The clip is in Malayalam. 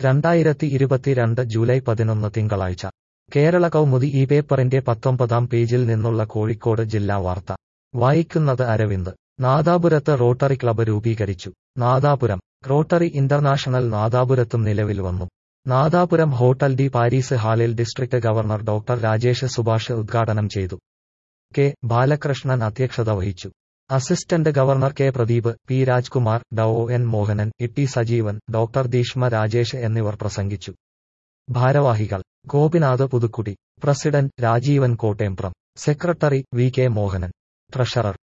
രണ്ടായിരത്തി ഇരുപത്തിരണ്ട് ജൂലൈ പതിനൊന്ന് തിങ്കളാഴ്ച കേരള കൗമുദി ഈ പേപ്പറിന്റെ പത്തൊമ്പതാം പേജിൽ നിന്നുള്ള കോഴിക്കോട് ജില്ലാ വാർത്ത വായിക്കുന്നത് അരവിന്ദ് നാദാപുരത്ത് റോട്ടറി ക്ലബ്ബ് രൂപീകരിച്ചു നാദാപുരം റോട്ടറി ഇന്റർനാഷണൽ നാദാപുരത്തും നിലവിൽ വന്നു നാദാപുരം ഹോട്ടൽ ഡി പാരീസ് ഹാളിൽ district governor doctor Rajesh Subhash ഉദ്ഘാടനം ചെയ്തു കെ ബാലകൃഷ്ണൻ അധ്യക്ഷത വഹിച്ചു assistant governor K Pradeep P Rajkumar Dr N Mohanan Itty Sajeevan doctor Deeshma Rajesh എന്നിവർ പ്രസംഗിച്ചു ഭാരവാഹികൾ Gopinath Puthukkudi president Rajeevan Kottempram secretary V K Mohanan treasurer